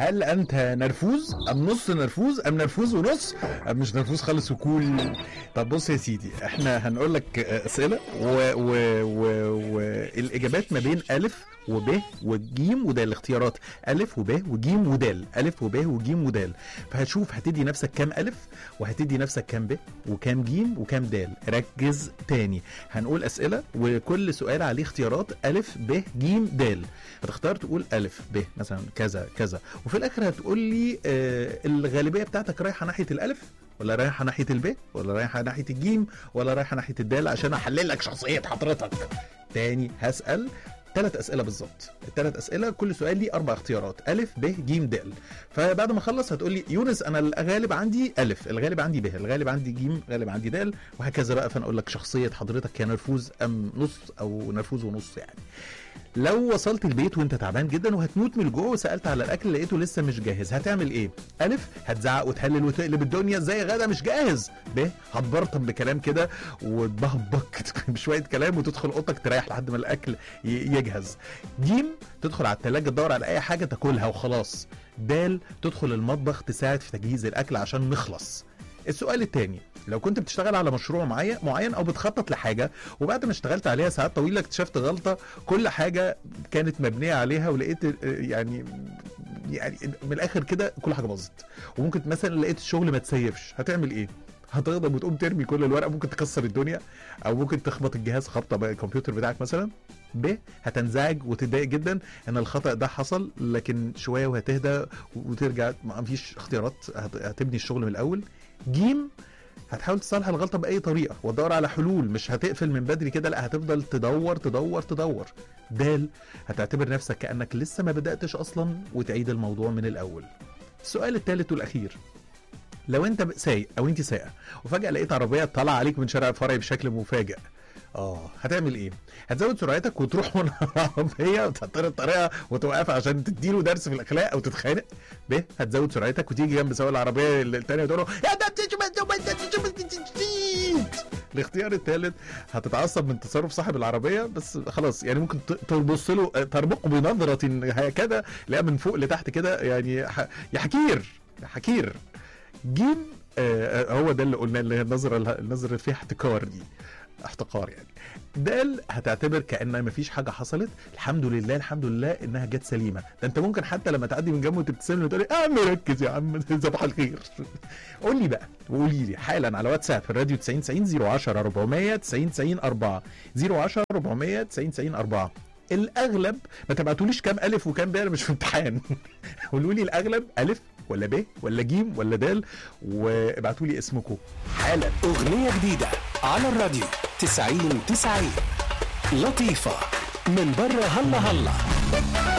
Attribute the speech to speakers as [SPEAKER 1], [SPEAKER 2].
[SPEAKER 1] هل انت نرفوز ام نص نرفوز ام نرفوز ونص ام مش نرفوز خالص وكول طب بص يا سيدي احنا هنقول لك اسئله والاجابات ما بين الف وب وجيم ودال الاختيارات الف وب وجيم ودال الف وب وجيم ودال فهتشوف هتدي نفسك كام الف وهتدي نفسك كام ب وكام جيم وكام دال ركز تاني هنقول اسئله وكل سؤال عليه اختيارات الف ب جيم دال هتختار تقول الف ب مثلا كذا كذا وفي الاخر هتقول لي آه الغالبيه بتاعتك رايحه ناحيه الالف ولا رايحه ناحيه الب ولا رايحه ناحيه الجيم ولا رايحه ناحيه الدال عشان احلل لك شخصيه حضرتك تاني هسال ثلاث اسئله بالظبط الثلاث اسئله كل سؤال ليه اربع اختيارات الف ب ج د فبعد ما اخلص هتقول لي يونس انا الغالب عندي الف الغالب عندي ب الغالب عندي ج الغالب عندي د وهكذا بقى فانا اقول لك شخصيه حضرتك يا نرفوز ام نص او نرفوز ونص يعني لو وصلت البيت وانت تعبان جدا وهتموت من الجوع وسالت على الاكل لقيته لسه مش جاهز هتعمل ايه الف هتزعق وتهلل وتقلب الدنيا ازاي يا غدا مش جاهز ب هتبرطم بكلام كده وتبهبك بشويه كلام وتدخل اوضتك تريح لحد ما الاكل يجهز جيم تدخل على التلاجة تدور على اي حاجه تاكلها وخلاص دال تدخل المطبخ تساعد في تجهيز الاكل عشان نخلص السؤال الثاني لو كنت بتشتغل على مشروع معين معين او بتخطط لحاجه وبعد ما اشتغلت عليها ساعات طويله اكتشفت غلطه كل حاجه كانت مبنيه عليها ولقيت يعني يعني من الاخر كده كل حاجه باظت وممكن مثلا لقيت الشغل ما تسيفش هتعمل ايه هتغضب وتقوم ترمي كل الورق ممكن تكسر الدنيا او ممكن تخبط الجهاز خبطه بقى الكمبيوتر بتاعك مثلا ب هتنزعج وتتضايق جدا ان الخطا ده حصل لكن شويه وهتهدى وترجع ما فيش اختيارات هتبني الشغل من الاول جيم هتحاول تصلح الغلطه باي طريقه وتدور على حلول مش هتقفل من بدري كده لا هتفضل تدور تدور تدور دال هتعتبر نفسك كانك لسه ما بداتش اصلا وتعيد الموضوع من الاول السؤال الثالث والاخير لو انت سايق او انت سايقه وفجاه لقيت عربيه طالعه عليك من شارع فرعي بشكل مفاجئ اه هتعمل ايه؟ هتزود سرعتك وتروح من العربيه وتعترض الطريقه وتوقف عشان تديله درس في الاخلاق او تتخانق ب هتزود سرعتك وتيجي جنب سواق العربيه الثانيه وتقول له يا ده الاختيار الثالث هتتعصب من تصرف صاحب العربيه بس خلاص يعني ممكن تبص له ترمقه بنظره هكذا لا من فوق لتحت كده يعني يا حكير يا حكير جيم آه هو ده اللي قلنا اللي هي النظره النظره اللي فيها احتكار دي احتقار يعني دال هتعتبر كان مفيش حاجه حصلت الحمد لله الحمد لله انها جت سليمه ده انت ممكن حتى لما تعدي من جنبه وتبتسم له وتقول لي يا عم ركز يا عم صباح الخير قول لي بقى وقولي لي حالا على واتساب الراديو 90 90 010 400 90 90 4 010 400 90 90 4 الاغلب ما تبعتوليش كام الف وكام ب مش في امتحان قولوا لي الاغلب الف ولا ب ولا ج ولا د وابعتوا لي اسمكم حالا
[SPEAKER 2] اغنيه جديده على الراديو 90 90 لطيفه من بره هلا هلا